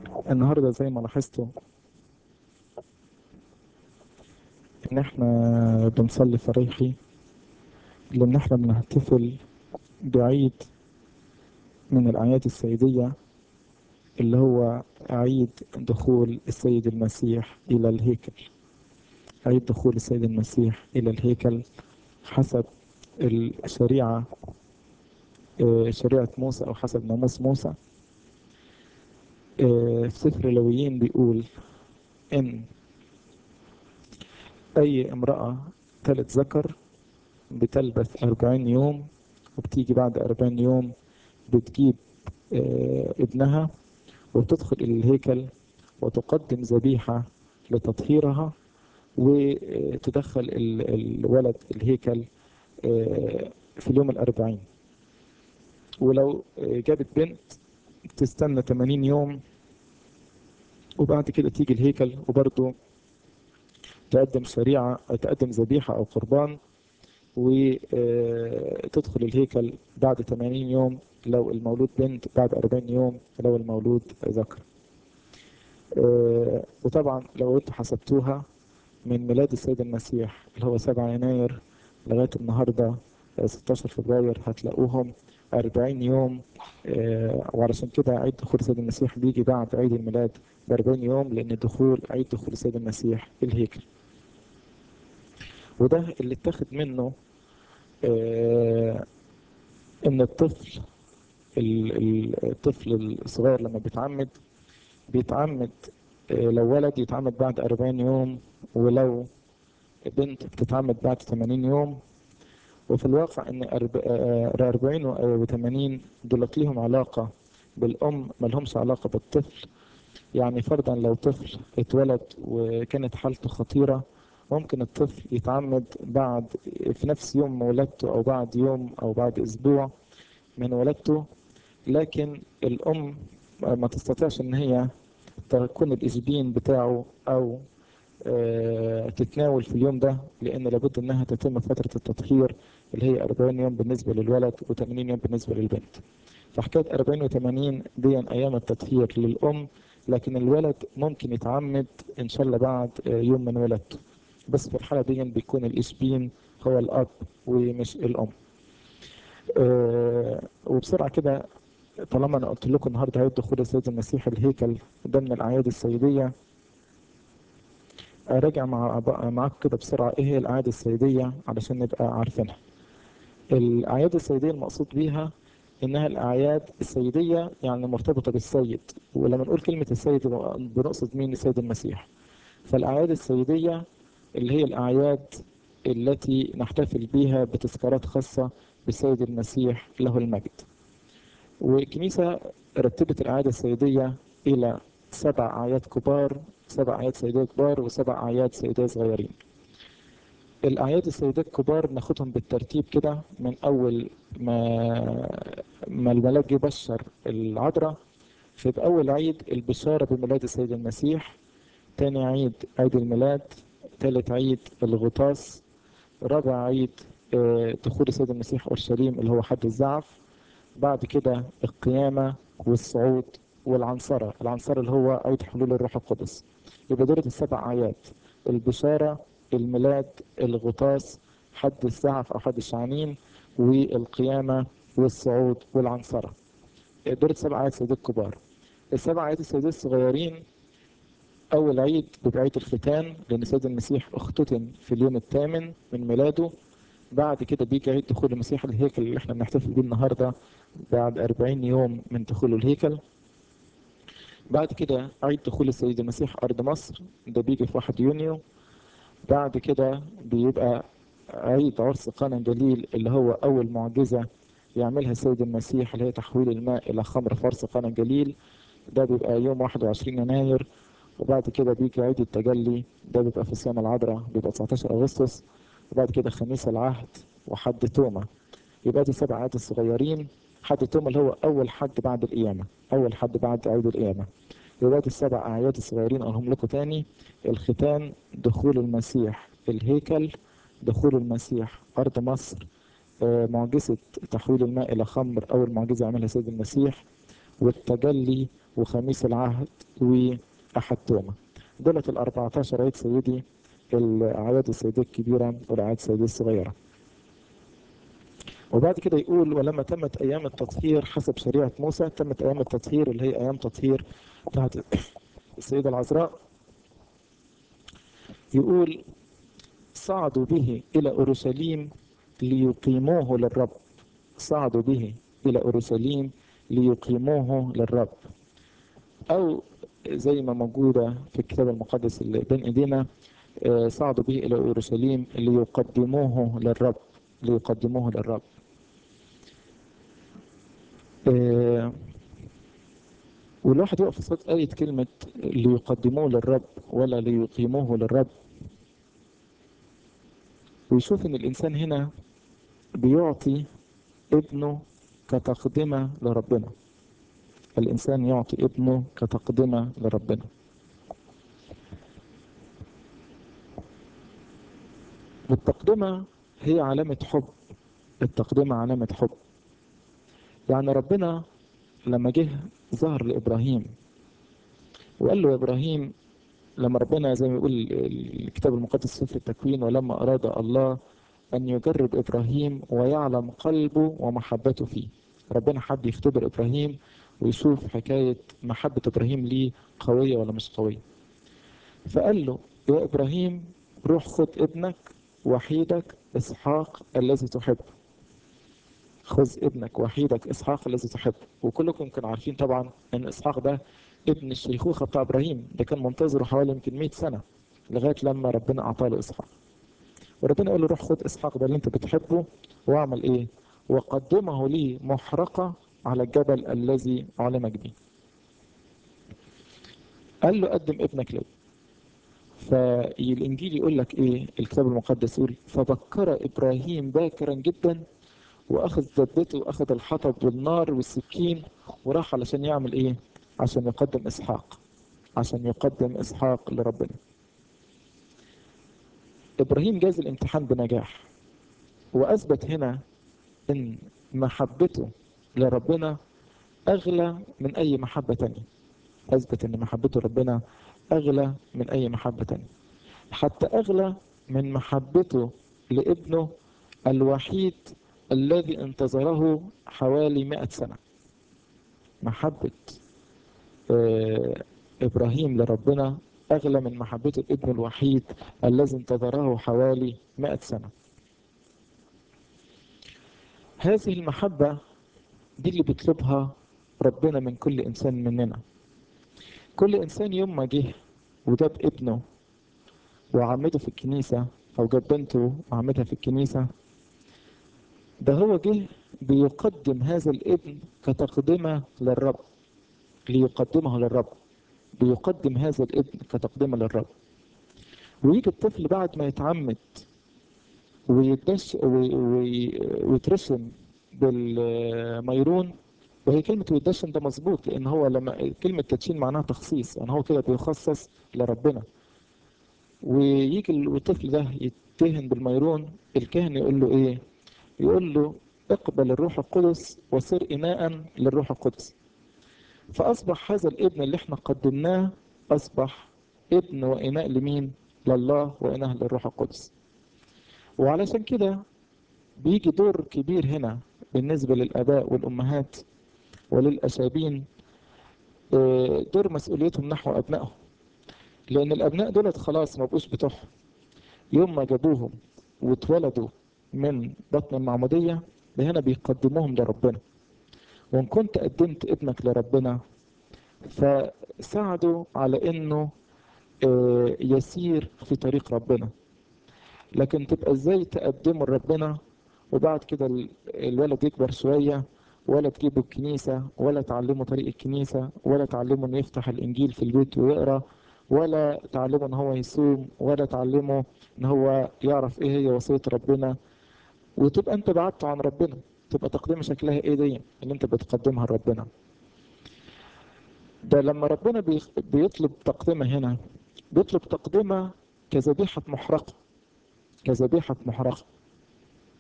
النهاردة زي ما لاحظتوا ان احنا بنصلي فريحي لان احنا بنحتفل بعيد من الاعياد السيدية اللي هو عيد دخول السيد المسيح الى الهيكل عيد دخول السيد المسيح الى الهيكل حسب الشريعة آه، شريعة موسى او حسب ناموس موسى آه، في سفر لويين بيقول ان اي امرأة تلت ذكر بتلبث أربعين يوم وبتيجي بعد أربعين يوم بتجيب آه، ابنها وتدخل إلى الهيكل وتقدم ذبيحة لتطهيرها وتدخل ال- الولد الهيكل آه، في اليوم الأربعين ولو آه، جابت بنت تستنى 80 يوم وبعد كده تيجي الهيكل وبرضه تقدم شريعة تقدم ذبيحة أو قربان وتدخل الهيكل بعد 80 يوم لو المولود بنت بعد 40 يوم لو المولود ذكر آه، وطبعا لو انتوا حسبتوها من ميلاد السيد المسيح اللي هو 7 يناير لغاية النهاردة آه، 16 فبراير هتلاقوهم 40 يوم آه، وعلشان كده عيد دخول السيد المسيح بيجي بعد عيد الميلاد ب 40 يوم لأن دخول عيد دخول السيد المسيح الهيكل وده اللي اتخذ منه آه، ان الطفل ال- ال- الطفل الصغير لما بيتعمد بيتعمد آه، لو ولد يتعمد بعد 40 يوم ولو بنت بتتعمد بعد 80 يوم وفي الواقع ان أرب- آه، 40 و 80 دولت ليهم علاقة بالأم ملهمش علاقة بالطفل يعني فرضا لو طفل اتولد وكانت حالته خطيرة ممكن الطفل يتعمد بعد في نفس يوم ولادته أو بعد يوم أو بعد أسبوع من ولادته لكن الأم ما تستطيعش إن هي تكون الإشبين بتاعه أو آه، تتناول في اليوم ده لأن لابد إنها تتم فترة التطهير اللي هي 40 يوم بالنسبة للولد و80 يوم بالنسبة للبنت فحكاية 40 و80 دي أيام التطهير للأم لكن الولد ممكن يتعمد إن شاء الله بعد آه، يوم من ولادته بس في الحالة دي بيكون الإشبين هو الأب ومش الأم آه، وبسرعة كده طالما أنا قلت لكم النهاردة هيبقى دخول السيد المسيح الهيكل ده من الأعياد السيدية أراجع مع معاكم كده بسرعة إيه هي الأعياد السيدية علشان نبقى عارفينها الأعياد السيدية المقصود بيها إنها الأعياد السيدية يعني مرتبطة بالسيد ولما نقول كلمة السيد بنقصد مين السيد المسيح فالأعياد السيدية اللي هي الأعياد التي نحتفل بها بتذكارات خاصة بالسيد المسيح له المجد والكنيسة رتبت الأعياد السيدية إلى سبع أعياد كبار سبع أعياد سيدية كبار وسبع أعياد سيدية صغيرين الأعياد السيدية الكبار ناخدهم بالترتيب كده من أول ما ما الملاك يبشر العذراء في أول عيد البشارة بميلاد السيد المسيح تاني عيد عيد الميلاد تالت عيد الغطاس رابع عيد آه، دخول السيد المسيح أورشليم اللي هو حد الزعف بعد كده القيامة والصعود والعنصرة العنصرة اللي هو عيد حلول الروح القدس يبقى دول السبع أعياد البشارة الميلاد الغطاس حد الزعف أو حد الشعانين والقيامة والصعود والعنصرة دول السبع أعياد سيدي الكبار السبع أعياد السيدي الصغيرين أول عيد بيبقى عيد الختان لأن سيد المسيح اختتن في اليوم الثامن من ميلاده بعد كده بيجي عيد دخول المسيح الهيكل اللي احنا بنحتفل بيه النهارده بعد 40 يوم من دخوله الهيكل بعد كده عيد دخول السيد المسيح أرض مصر ده بيجي في 1 يونيو بعد كده بيبقى عيد عرس قانا جليل اللي هو أول معجزة يعملها السيد المسيح اللي هي تحويل الماء إلى خمر في عرس قانا جليل ده بيبقى يوم 21 يناير وبعد كده بيجي عيد التجلي ده بيبقى في السنة العذراء بيبقى 19 أغسطس وبعد كده خميس العهد وحد توما يبقى دي سبع عيد الصغيرين حد توما اللي هو أول حد بعد القيامة أول حد بعد عيد القيامة يبقى دي السبع أعياد الصغيرين أقولهم لكم تاني الختان دخول المسيح الهيكل دخول المسيح أرض مصر آه، معجزة تحويل الماء إلى خمر أول معجزة عملها سيد المسيح والتجلي وخميس العهد وأحد توما دولت ال 14 عيد سيدي الأعياد السيدية الكبيرة والأعياد السيدية الصغيرة وبعد كده يقول ولما تمت أيام التطهير حسب شريعة موسى تمت أيام التطهير اللي هي أيام تطهير بتاعت السيدة العذراء يقول صعدوا به إلى أورشليم ليقيموه للرب صعدوا به إلى أورشليم ليقيموه للرب أو زي ما موجودة في الكتاب المقدس اللي بين إيدينا صعدوا به إلى أورشليم ليقدموه للرب ليقدموه للرب والواحد يقف في صوت آية كلمة ليقدموه للرب ولا ليقيموه للرب ويشوف إن الإنسان هنا بيعطي ابنه كتقدمة لربنا الإنسان يعطي ابنه كتقدمة لربنا والتقدمة هي علامة حب التقدمة علامة حب يعني ربنا لما جه ظهر لإبراهيم وقال له يا إبراهيم لما ربنا زي ما يقول الكتاب المقدس سفر التكوين ولما أراد الله أن يجرب إبراهيم ويعلم قلبه ومحبته فيه ربنا حب يختبر إبراهيم ويشوف حكاية محبة إبراهيم ليه قوية ولا مش قوية فقال له يا إبراهيم روح خد ابنك وحيدك إسحاق الذي تحبه خذ ابنك وحيدك إسحاق الذي تحبه وكلكم كانوا عارفين طبعا أن إسحاق ده ابن الشيخوخة بتاع إبراهيم ده كان منتظره حوالي يمكن 100 سنة لغاية لما ربنا أعطاه له إسحاق وربنا قال له روح خد إسحاق ده اللي أنت بتحبه واعمل إيه وقدمه لي محرقة على الجبل الذي علمك به قال له قدم ابنك لي فالإنجيل يقول لك إيه الكتاب المقدس يقول فبكر إبراهيم باكرا جدا وأخذ دبته وأخذ الحطب والنار والسكين وراح علشان يعمل إيه عشان يقدم إسحاق عشان يقدم إسحاق لربنا إبراهيم جاز الامتحان بنجاح وأثبت هنا إن محبته لربنا أغلى من أي محبة تانية أثبت إن محبته لربنا أغلى من أي محبة تانية حتى أغلى من محبته لابنه الوحيد الذي انتظره حوالي مئة سنة محبة إبراهيم لربنا أغلى من محبته الابن الوحيد الذي انتظره حوالي مئة سنة هذه المحبة دي اللي بيطلبها ربنا من كل إنسان مننا كل إنسان يوم ما جه وجاب ابنه وعمته في الكنيسة أو جاب بنته وعمتها في الكنيسة ده هو جه بيقدم هذا الابن كتقدمة للرب ليقدمه للرب بيقدم هذا الابن كتقدمة للرب ويجي الطفل بعد ما يتعمد ويدش ويترسم بالميرون وهي كلمة ويدشن ده مظبوط لأن هو لما كلمة تدشين معناها تخصيص يعني هو كده بيخصص لربنا ويجي الطفل ده يتهن بالميرون الكاهن يقول له إيه؟ يقول له اقبل الروح القدس وصير إناء للروح القدس فأصبح هذا الابن اللي احنا قدمناه أصبح ابن وإناء لمين؟ لله وإناء للروح القدس وعلشان كده بيجي دور كبير هنا بالنسبة للآباء والأمهات وللأشابين دور مسؤوليتهم نحو أبنائهم لأن الأبناء دولت خلاص ما بقوش بتوعهم يوم ما جابوهم واتولدوا من بطن المعمودية ده هنا بيقدموهم لربنا وإن كنت قدمت ابنك لربنا فساعده على إنه يسير في طريق ربنا لكن تبقى ازاي تقدمه لربنا وبعد كده الولد يكبر شوية ولا تجيبه الكنيسة ولا تعلمه طريق الكنيسة ولا تعلمه انه يفتح الانجيل في البيت ويقرأ ولا تعلمه ان هو يصوم ولا تعلمه ان هو يعرف ايه هي وصية ربنا وتبقى انت بعدت عن ربنا تبقى تقديم شكلها ايه دي اللي انت بتقدمها لربنا ده لما ربنا بيطلب تقدمة هنا بيطلب تقدمة كذبيحة محرقة كذبيحة محرقة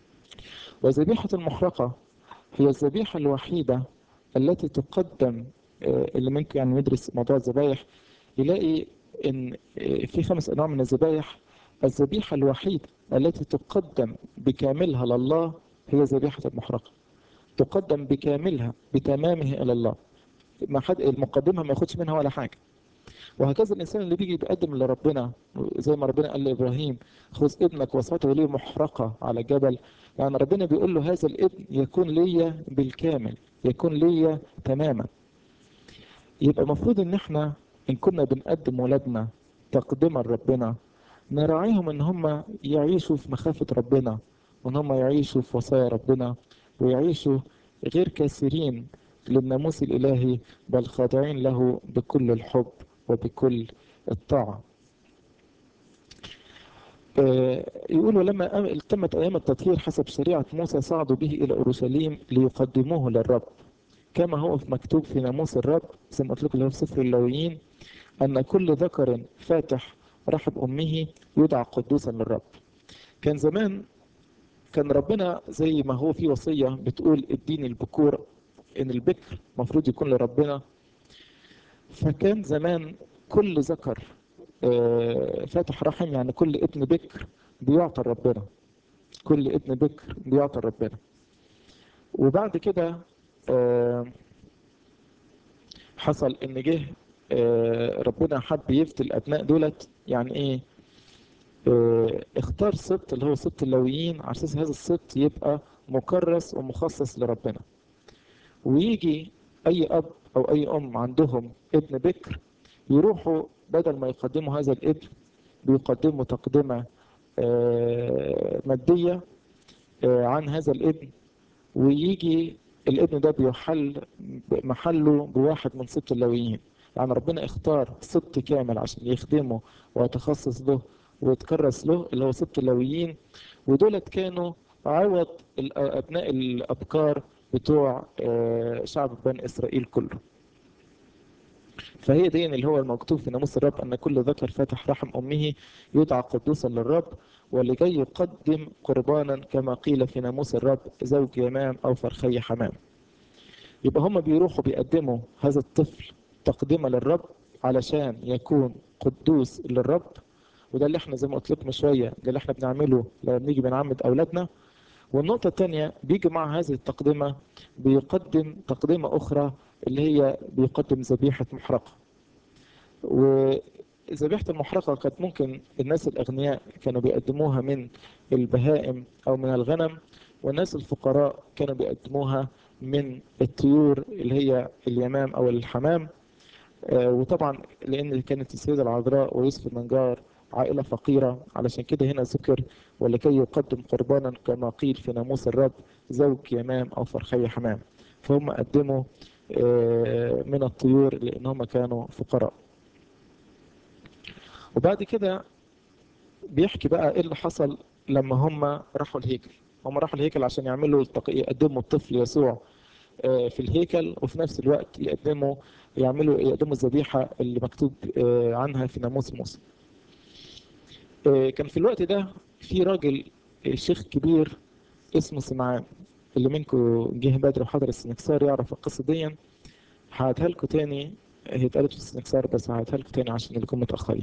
وذبيحة المحرقة هي الذبيحة الوحيدة التي تقدم اللي منكم يعني يدرس موضوع الذبايح يلاقي ان في خمس انواع من الذبايح الذبيحة الوحيدة التي تقدم بكاملها لله هي ذبيحة المحرقة تقدم بكاملها بتمامه إلى الله ما حد المقدمها ما ياخدش منها ولا حاجة وهكذا الإنسان اللي بيجي يقدم لربنا زي ما ربنا قال لإبراهيم خذ ابنك وصوته ليه محرقة على الجبل يعني ربنا بيقول له هذا الابن يكون ليا بالكامل يكون ليا تماما يبقى المفروض ان احنا ان كنا بنقدم ولادنا تقديما لربنا نراعيهم ان هم يعيشوا في مخافة ربنا وان هم يعيشوا في وصايا ربنا ويعيشوا غير كاسرين للناموس الالهي بل خاضعين له بكل الحب وبكل الطاعة يقولوا لما تمت أيام التطهير حسب شريعة موسى صعدوا به إلى أورشليم ليقدموه للرب كما هو في مكتوب في ناموس الرب زي ما قلت لكم اللي هو في سفر اللاويين أن كل ذكر فاتح رحب أمه يدعى قدوسا للرب كان زمان كان ربنا زي ما هو في وصية بتقول اديني البكور ان البكر المفروض يكون لربنا فكان زمان كل ذكر فاتح رحم يعني كل ابن بكر بيعطى ربنا كل ابن بكر بيعطى ربنا وبعد كده حصل ان جه ربنا حب يفتي الابناء دولت يعني ايه اختار سبط اللي هو سبط اللاويين على اساس هذا السبط يبقى مكرس ومخصص لربنا ويجي اي اب او اي ام عندهم ابن بكر يروحوا بدل ما يقدموا هذا الابن بيقدموا تقدمة مادية عن هذا الابن ويجي الابن ده بيحل محله بواحد من سبط اللاويين يعني ربنا اختار سبط كامل عشان يخدمه ويتخصص له ويتكرس له اللي هو سبط اللاويين ودولت كانوا عوض ابناء الابكار بتوع شعب بني اسرائيل كله فهي دي اللي هو المكتوب في ناموس الرب ان كل ذكر فاتح رحم امه يدعى قدوسا للرب ولكي يقدم قربانا كما قيل في ناموس الرب زوج يمام او فرخي حمام يبقى هم بيروحوا بيقدموا هذا الطفل تقدمه للرب علشان يكون قدوس للرب وده اللي احنا زي ما قلت لكم من شويه ده اللي احنا بنعمله لما بنيجي بنعمد اولادنا والنقطة الثانية بيجي مع هذه التقدمة بيقدم تقدمة أخرى اللي هي بيقدم ذبيحة محرقة وذبيحة المحرقة كانت ممكن الناس الأغنياء كانوا بيقدموها من البهائم أو من الغنم والناس الفقراء كانوا بيقدموها من الطيور اللي هي اليمام أو الحمام وطبعا لأن كانت السيدة العذراء ويوسف النجار عائلة فقيرة علشان كده هنا ذكر ولكي يقدم قربانا كما قيل في ناموس الرب زوج يمام أو فرخي حمام فهم قدموا من الطيور لأن هم كانوا فقراء وبعد كده بيحكي بقى ايه اللي حصل لما هم راحوا الهيكل هم راحوا الهيكل عشان يعملوا يقدموا الطفل يسوع في الهيكل وفي نفس الوقت يقدموا يعملوا يقدموا الذبيحة اللي مكتوب عنها في ناموس موسى كان في الوقت ده في راجل شيخ كبير اسمه سمعان اللي منكم جه بدري وحضر السنكسار يعرف القصة دي هعيدها لكم تاني هي اتقالت في السنكسار بس هعيدها لكم تاني عشان اللي يكونوا متأخرين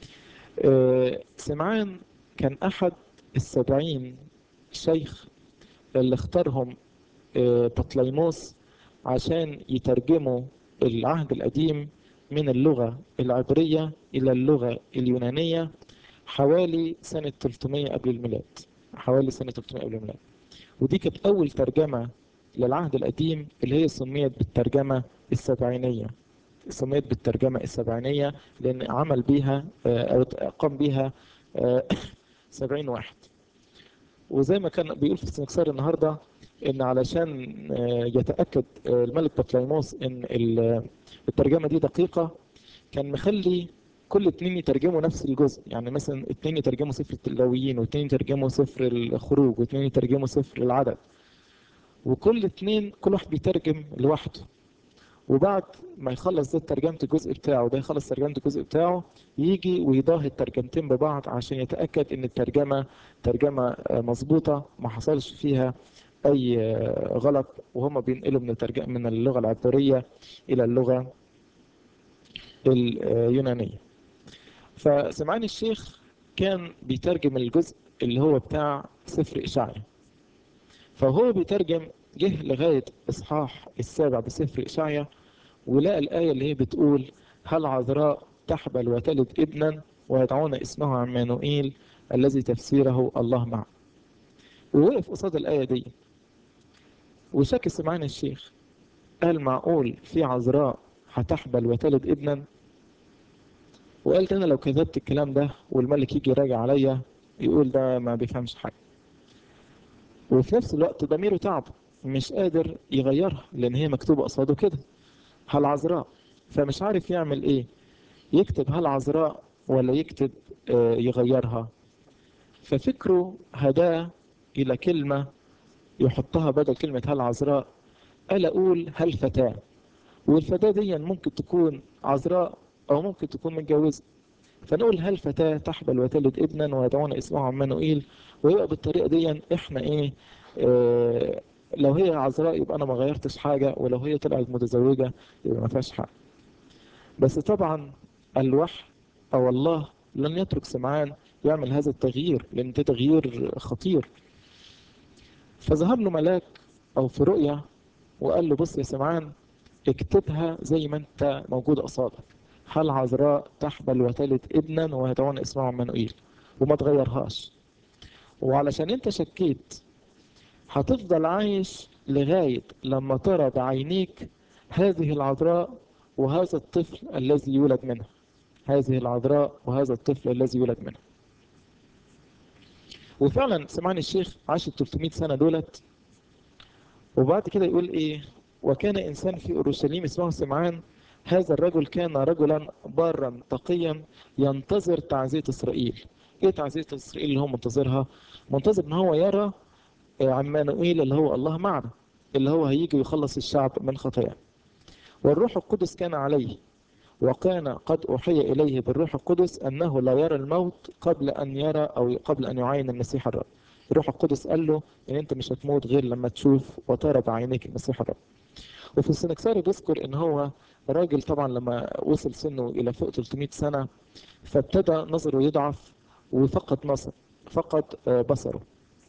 سمعان كان أحد السبعين شيخ اللي اختارهم بطليموس عشان يترجموا العهد القديم من اللغة العبرية إلى اللغة اليونانية حوالي سنة 300 قبل الميلاد حوالي سنة 300 قبل الميلاد ودي كانت أول ترجمة للعهد القديم اللي هي سميت بالترجمة السبعينية سميت بالترجمة السبعينية لأن عمل بيها أو قام بيها سبعين واحد وزي ما كان بيقول في السنكسار النهاردة إن علشان يتأكد الملك بطليموس إن الترجمة دي دقيقة كان مخلي كل اتنين يترجموا نفس الجزء يعني مثلا اتنين يترجموا سفر اللاويين واتنين يترجموا سفر الخروج واتنين يترجموا سفر العدد وكل اتنين كل واحد بيترجم لوحده وبعد ما يخلص ده ترجمة الجزء بتاعه وده يخلص ترجمة الجزء بتاعه يجي ويضاهي الترجمتين ببعض عشان يتأكد ان الترجمة ترجمة مظبوطة ما حصلش فيها أي غلط وهم بينقلوا من الترجمة من اللغة العبرية إلى اللغة اليونانية فسمعان الشيخ كان بيترجم الجزء اللي هو بتاع سفر إشعيا فهو بيترجم جه لغاية إصحاح السابع بسفر إشعيا ولقى الآية اللي هي بتقول هل عذراء تحبل وتلد ابنا ويدعون اسمه عمانوئيل الذي تفسيره الله معه ووقف قصاد الآية دي وشك سمعان الشيخ قال معقول في عذراء هتحبل وتلد ابنا وقالت انا لو كذبت الكلام ده والملك يجي يراجع عليا يقول ده ما بيفهمش حاجه وفي نفس الوقت ضميره تعب مش قادر يغيرها لان هي مكتوبه قصاده كده هل عذراء فمش عارف يعمل ايه يكتب هل عذراء ولا يكتب آه يغيرها ففكره هداه الى كلمه يحطها بدل كلمه هل عذراء قال اقول هل فتاه والفتاه دي ممكن تكون عذراء أو ممكن تكون متجوزة فنقول هل فتاة تحبل وتلد ابنا ويدعون اسمه عمانوئيل ويبقى بالطريقة دي احنا ايه اه لو هي عذراء يبقى انا ما غيرتش حاجة ولو هي طلعت متزوجة يبقى ما فيهاش حاجة بس طبعا الوحي او الله لن يترك سمعان يعمل هذا التغيير لان ده تغيير خطير فظهر له ملاك او في رؤية وقال له بص يا سمعان اكتبها زي ما انت موجود قصادك هل عذراء تحبل وتلد ابنا ويدعون اسمه عمانوئيل وما تغيرهاش وعلشان انت شكيت هتفضل عايش لغاية لما ترى بعينيك هذه العذراء وهذا الطفل الذي يولد منها هذه العذراء وهذا الطفل الذي يولد منها وفعلا سمعني الشيخ عاش 300 سنة دولت وبعد كده يقول ايه وكان انسان في اورشليم اسمه سمعان هذا الرجل كان رجلا بارا تقيا ينتظر تعزية إسرائيل إيه تعزية إسرائيل اللي هو منتظرها منتظر إن هو يرى عمانوئيل اللي هو الله معنا اللي هو هيجي ويخلص الشعب من خطاياه والروح القدس كان عليه وكان قد أوحي إليه بالروح القدس أنه لا يرى الموت قبل أن يرى أو قبل أن يعاين المسيح الرب الروح القدس قال له إن أنت مش هتموت غير لما تشوف وترى بعينيك المسيح الرب وفي السنكسار بيذكر ان هو راجل طبعا لما وصل سنه الى فوق 300 سنة فابتدى نظره يضعف وفقد نظر فقد بصره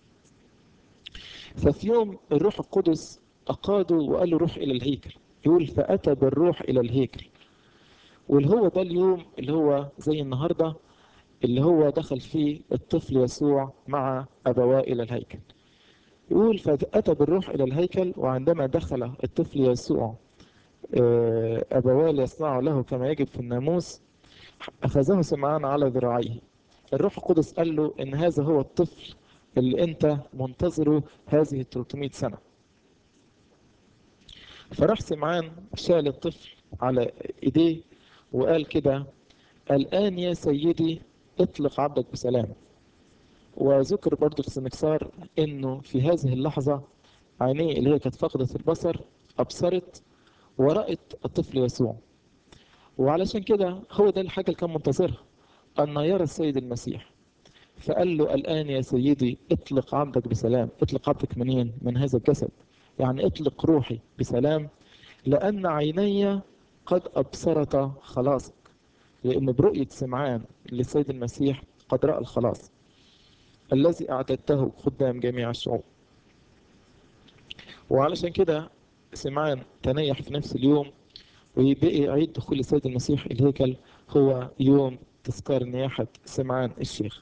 ففي يوم الروح القدس أقاده وقال له روح إلى الهيكل يقول فأتى بالروح إلى الهيكل واللي هو ده اليوم اللي هو زي النهاردة اللي هو دخل فيه الطفل يسوع مع أبواه إلى الهيكل يقول فأتى بالروح إلى الهيكل وعندما دخل الطفل يسوع أبواه ليصنعوا له كما يجب في الناموس أخذه سمعان على ذراعيه الروح القدس قال له إن هذا هو الطفل اللي أنت منتظره هذه 300 سنة فراح سمعان شال الطفل على إيديه وقال كده الآن يا سيدي اطلق عبدك بسلام وذكر برضه في السنكسار انه في هذه اللحظة عينيه اللي هي كانت فاقدة البصر ابصرت ورأت الطفل يسوع وعلشان كده هو ده الحاجة اللي كان منتظرها ان يرى السيد المسيح فقال له الآن يا سيدي اطلق عبدك بسلام اطلق عبدك منين من هذا الجسد يعني اطلق روحي بسلام لأن عيني قد أبصرت خلاصك لأن برؤية سمعان للسيد المسيح قد رأى الخلاص الذي أعددته قدام جميع الشعوب وعلشان كده سمعان تنيح في نفس اليوم ويبقي عيد دخول السيد المسيح الهيكل هو يوم تذكار نياحة سمعان الشيخ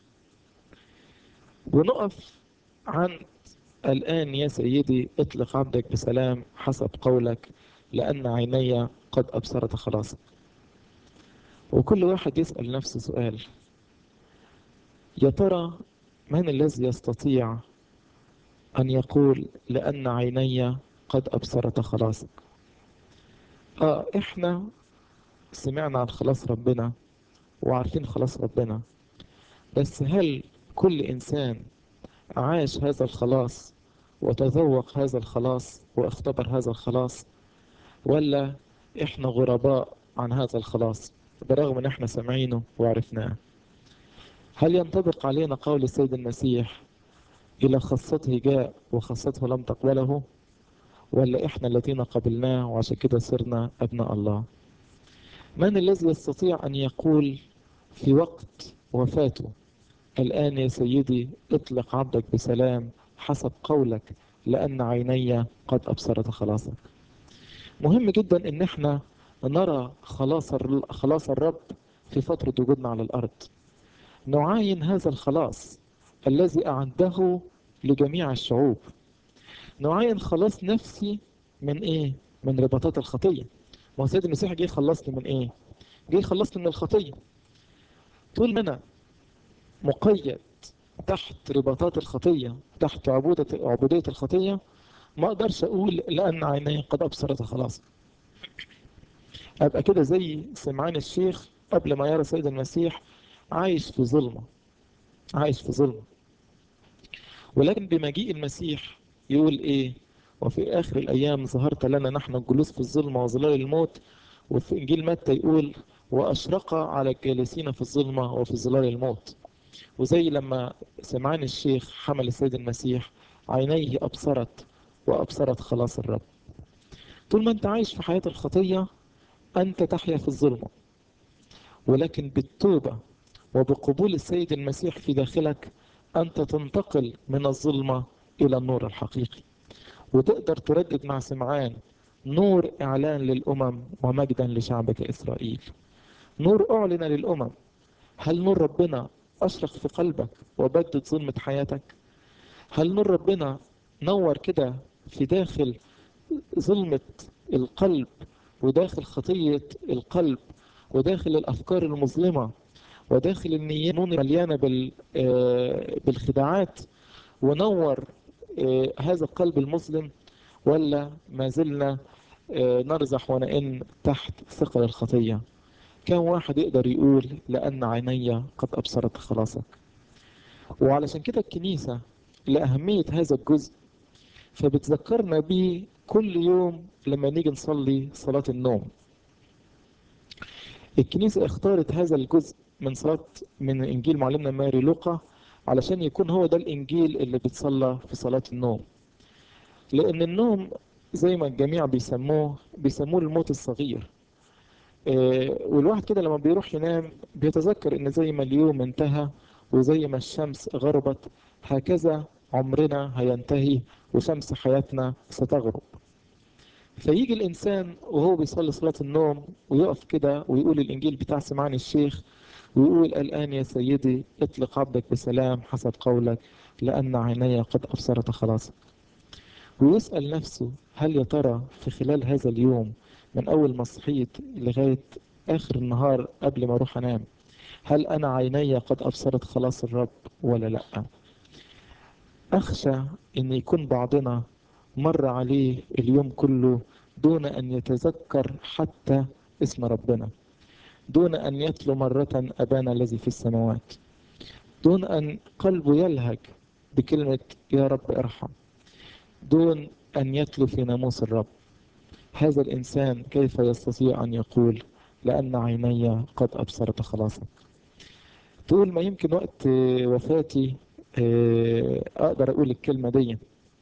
ونقف عند الآن يا سيدي اطلق عبدك بسلام حسب قولك لأن عيني قد أبصرت خلاصك وكل واحد يسأل نفسه سؤال يا ترى من الذي يستطيع أن يقول لأن عيني قد أبصرت خلاصك آه إحنا سمعنا عن خلاص ربنا وعارفين خلاص ربنا بس هل كل إنسان عاش هذا الخلاص وتذوق هذا الخلاص واختبر هذا الخلاص ولا إحنا غرباء عن هذا الخلاص برغم ان احنا سامعينه وعرفناه هل ينطبق علينا قول السيد المسيح إلى خاصته جاء وخاصته لم تقبله ولا إحنا الذين قبلناه وعشان كده صرنا أبناء الله من الذي يستطيع أن يقول في وقت وفاته الآن يا سيدي اطلق عبدك بسلام حسب قولك لأن عيني قد أبصرت خلاصك مهم جدا ان احنا نرى خلاص خلاص الرب في فترة وجودنا على الأرض نعاين هذا الخلاص الذي أعده لجميع الشعوب نعاين خلاص نفسي من إيه؟ من رباطات الخطية ما هو سيد المسيح جه يخلصني من إيه؟ جه يخلصني من الخطية طول ما أنا مقيد تحت رباطات الخطية تحت عبودة عبودية الخطية ما أقدرش أقول لأن عيني قد أبصرت خلاص أبقى كده زي سمعان الشيخ قبل ما يرى سيد المسيح عايش في ظلمة عايش في ظلمة ولكن بمجيء المسيح يقول إيه وفي آخر الأيام ظهرت لنا نحن الجلوس في الظلمة وظلال الموت وفي إنجيل متى يقول وأشرق على الجالسين في الظلمة وفي ظلال الموت وزي لما سمعان الشيخ حمل السيد المسيح عينيه أبصرت وأبصرت خلاص الرب طول ما أنت عايش في حياة الخطية أنت تحيا في الظلمة ولكن بالتوبة وبقبول السيد المسيح في داخلك أنت تنتقل من الظلمة إلى النور الحقيقي وتقدر تردد مع سمعان نور إعلان للأمم ومجدا لشعبك إسرائيل نور أعلن للأمم هل نور ربنا أشرق في قلبك وبدد ظلمة حياتك هل نور ربنا نور كده في داخل ظلمة القلب وداخل خطية القلب وداخل الأفكار المظلمة وداخل النيات مليانة بالخداعات ونور هذا القلب المظلم ولا ما زلنا نرزح ونئن تحت ثقل الخطية كم واحد يقدر يقول لأن عيني قد أبصرت خلاصك وعلشان كده الكنيسة لأهمية هذا الجزء فبتذكرنا بيه كل يوم لما نيجي نصلي صلاة النوم الكنيسة اختارت هذا الجزء من صلاة من إنجيل معلمنا ماري لوقا علشان يكون هو ده الإنجيل اللي بيتصلى في صلاة النوم لأن النوم زي ما الجميع بيسموه بيسموه الموت الصغير آه والواحد كده لما بيروح ينام بيتذكر إن زي ما اليوم انتهى وزي ما الشمس غربت هكذا عمرنا هينتهي وشمس حياتنا ستغرب فيجي الإنسان وهو بيصلي صلاة النوم ويقف كده ويقول الإنجيل بتاع سمعان الشيخ ويقول الآن يا سيدي اطلق عبدك بسلام حسب قولك لأن عيني قد أبصرت خلاصك ويسأل نفسه هل يا ترى في خلال هذا اليوم من أول ما صحيت لغاية آخر النهار قبل ما أروح أنام هل أنا عيني قد أبصرت خلاص الرب ولا لأ أخشى أن يكون بعضنا مر عليه اليوم كله دون أن يتذكر حتى اسم ربنا دون أن يتلو مرة أبانا الذي في السماوات دون أن قلبه يلهج بكلمة يا رب ارحم دون أن يتلو في ناموس الرب هذا الإنسان كيف يستطيع أن يقول لأن عيني قد أبصرت خلاصك تقول ما يمكن وقت وفاتي أقدر أقول الكلمة دي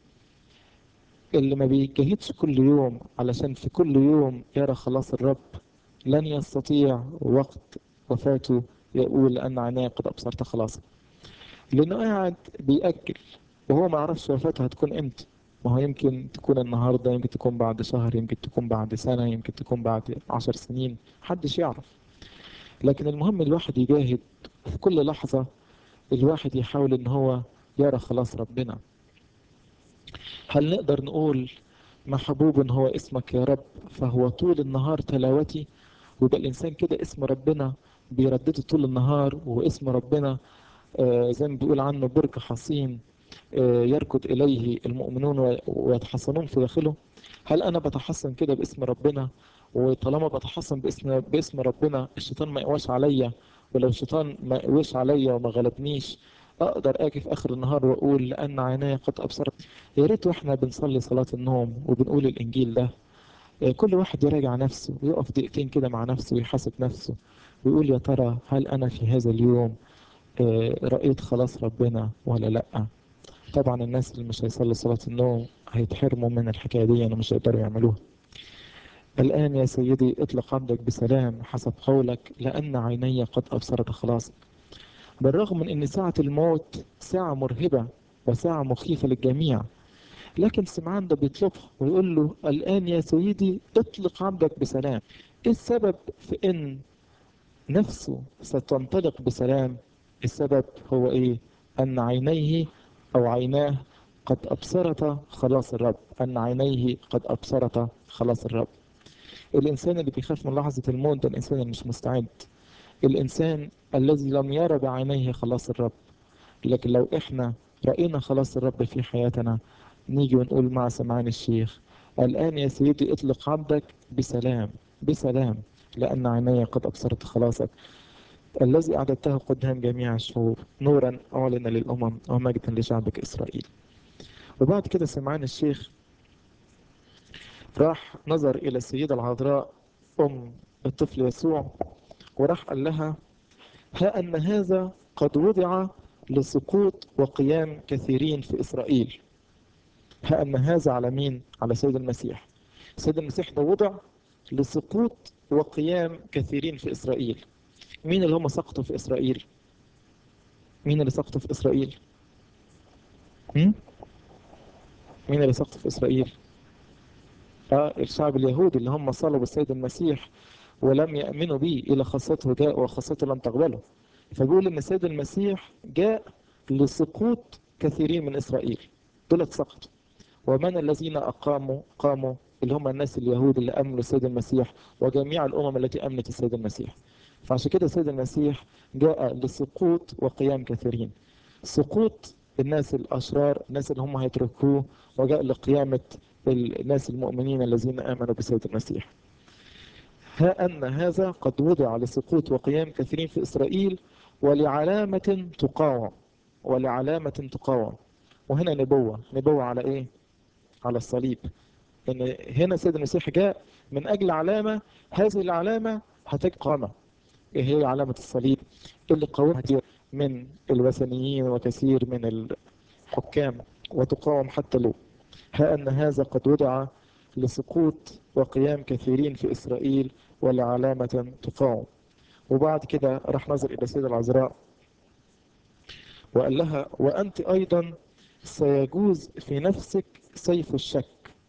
اللي ما بيجهدش كل يوم علشان في كل يوم يرى خلاص الرب لن يستطيع وقت وفاته يقول أن عيني قد أبصرت خلاصك لأنه قاعد بيأجل وهو ما يعرفش وفاته هتكون امتى ما هو يمكن تكون النهارده يمكن تكون بعد شهر يمكن تكون بعد سنة يمكن تكون بعد عشر سنين محدش يعرف لكن المهم الواحد يجاهد في كل لحظة الواحد يحاول ان هو يرى خلاص ربنا هل نقدر نقول محبوب هو اسمك يا رب فهو طول النهار تلاوتي ويبقى الانسان كده اسم ربنا بيردده طول النهار واسم ربنا آه زي ما بيقول عنه برج حصين آه يركض اليه المؤمنون ويتحصنون في داخله هل انا بتحصن كده باسم ربنا وطالما بتحصن باسم باسم ربنا الشيطان ما يقواش عليا ولو الشيطان ما يقواش عليا وما غلبنيش اقدر اجي في اخر النهار واقول لان عيناي قد ابصرت يا ريت واحنا بنصلي صلاه النوم وبنقول الانجيل ده كل واحد يراجع نفسه ويقف دقيقتين كده مع نفسه ويحاسب نفسه ويقول يا ترى هل انا في هذا اليوم رأيت خلاص ربنا ولا لا طبعا الناس اللي مش هيصلي صلاة النوم هيتحرموا من الحكاية دي ومش هيقدروا يعملوها الآن يا سيدي اطلق عبدك بسلام حسب قولك لأن عيني قد أبصرت خلاصك بالرغم من أن ساعة الموت ساعة مرهبة وساعة مخيفة للجميع لكن سمعان ده بيطلبها ويقول له الآن يا سيدي اطلق عبدك بسلام إيه السبب في أن نفسه ستنطلق بسلام السبب هو إيه أن عينيه أو عيناه قد أبصرت خلاص الرب أن عينيه قد أبصرت خلاص الرب الإنسان اللي بيخاف من لحظة الموت ده الإنسان اللي مش مستعد الإنسان الذي لم يرى بعينيه خلاص الرب لكن لو إحنا رأينا خلاص الرب في حياتنا نيجي ونقول مع سمعان الشيخ الآن يا سيدي اطلق عبدك بسلام بسلام لأن عيني قد أبصرت خلاصك الذي أعددته قدام جميع الشعوب نورا أعلن للأمم ومجدا لشعبك إسرائيل وبعد كده سمعان الشيخ راح نظر إلى السيدة العذراء أم الطفل يسوع وراح قال لها ها أن هذا قد وضع لسقوط وقيام كثيرين في إسرائيل ها أن هذا على مين؟ على سيد المسيح سيد المسيح ده وضع لسقوط وقيام كثيرين في إسرائيل مين اللي هم سقطوا في إسرائيل؟ مين اللي سقطوا في إسرائيل؟ هم؟ مين اللي سقطوا في إسرائيل؟ آه الشعب اليهودي اللي هم صلبوا السيد المسيح ولم يأمنوا به إلى خاصته جاء وخاصته لم تقبله فبيقول إن السيد المسيح جاء لسقوط كثيرين من إسرائيل دول سقطوا ومن الذين أقاموا قاموا اللي هم الناس اليهود اللي أمنوا السيد المسيح وجميع الأمم التي أمنت السيد المسيح فعشان كده السيد المسيح جاء لسقوط وقيام كثيرين سقوط الناس الأشرار الناس اللي هم هيتركوه وجاء لقيامة الناس المؤمنين الذين آمنوا بسيد المسيح ها أن هذا قد وضع لسقوط وقيام كثيرين في إسرائيل ولعلامة تقاوم ولعلامة تقاوم وهنا نبوة نبوة على إيه؟ على الصليب إن هنا سيد المسيح جاء من أجل علامة هذه العلامة هتقامة إيه هي علامة الصليب اللي قاومها كثير من الوثنيين وكثير من الحكام وتقاوم حتى لو ها أن هذا قد وضع لسقوط وقيام كثيرين في إسرائيل ولعلامة تقاوم وبعد كده راح نظر إلى السيدة العذراء وقال لها وأنت أيضا سيجوز في نفسك سيف الشك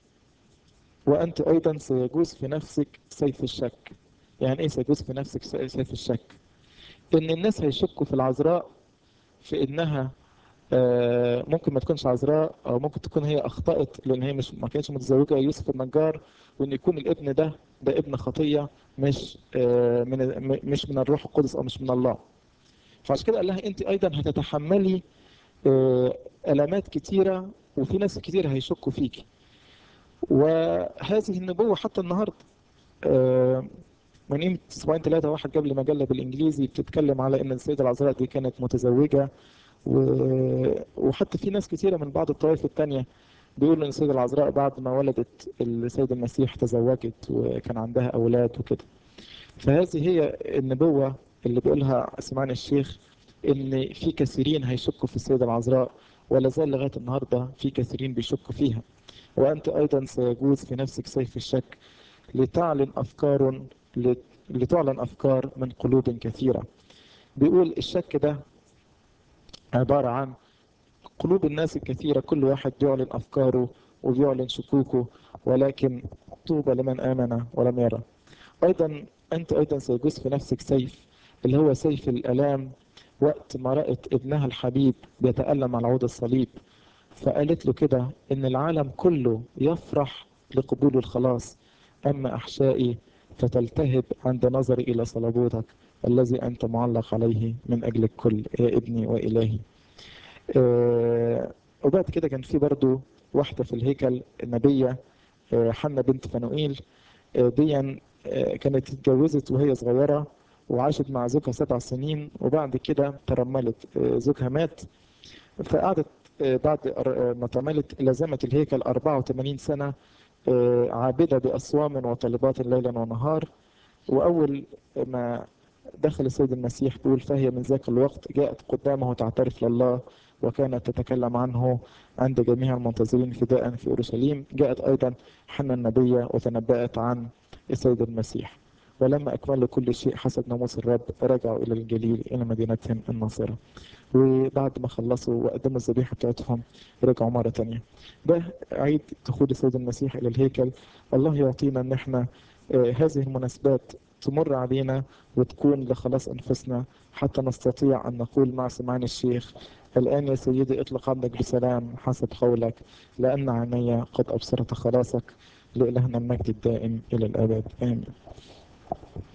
وأنت أيضا سيجوز في نفسك سيف الشك يعني إيه سيجوز في نفسك سيف الشك إن الناس هيشكوا في العذراء في إنها ممكن ما تكونش عذراء او ممكن تكون هي اخطات لان هي مش ما كانتش متزوجه يوسف النجار وان يكون الابن ده ده ابن خطيه مش من مش من الروح القدس او مش من الله فعشان كده قال لها انت ايضا هتتحملي الامات كتيره وفي ناس كتير هيشكوا فيكي وهذه النبوه حتى النهارده من قيمه اسبوعين ثلاثه واحد جاب لي مجله بالانجليزي بتتكلم على ان السيده العذراء دي كانت متزوجه و... وحتى في ناس كثيرة من بعض الطوائف التانية بيقولوا ان السيدة العذراء بعد ما ولدت السيد المسيح تزوجت وكان عندها اولاد وكده فهذه هي النبوة اللي بيقولها سمعان الشيخ ان في كثيرين هيشكوا في السيدة العذراء ولا زال لغاية النهاردة في كثيرين بيشكوا فيها وانت ايضا سيجوز في نفسك سيف الشك لتعلن افكار لتعلن افكار من قلوب كثيرة بيقول الشك ده عبارة عن قلوب الناس الكثيرة كل واحد بيعلن أفكاره وبيعلن شكوكه ولكن طوبى لمن آمن ولم يرى أيضا أنت أيضا سيجوز في نفسك سيف اللي هو سيف الألام وقت ما رأت ابنها الحبيب بيتألم على عود الصليب فقالت له كده إن العالم كله يفرح لقبول الخلاص أما أحشائي فتلتهب عند نظري إلى صلبوتك الذي أنت معلق عليه من أجل الكل يا ابني وإلهي أه وبعد كده كان في برضو واحدة في الهيكل النبية أه حنة بنت فنوئيل أه دي كانت اتجوزت وهي صغيرة وعاشت مع زوجها سبع سنين وبعد كده ترملت زوجها مات فقعدت بعد ما ترملت لزمت الهيكل 84 سنة عابدة بأصوام وطلبات ليلا ونهار وأول ما دخل السيد المسيح بيقول فهي من ذاك الوقت جاءت قدامه تعترف لله وكانت تتكلم عنه عند جميع المنتظرين فداء في أورشليم جاءت أيضا حنا النبية وتنبأت عن السيد المسيح ولما أكملوا كل شيء حسب ناموس الرب رجعوا إلى الجليل إلى مدينتهم الناصرة وبعد ما خلصوا وقدموا الذبيحة بتاعتهم رجعوا مرة تانية ده عيد دخول السيد المسيح إلى الهيكل الله يعطينا إن احنا آه هذه المناسبات تمر علينا وتكون لخلاص أنفسنا حتى نستطيع أن نقول مع سمعان الشيخ الآن يا سيدي اطلق عبدك بسلام حسب قولك لأن عيني قد أبصرت خلاصك لإلهنا المجد الدائم إلى الأبد آمين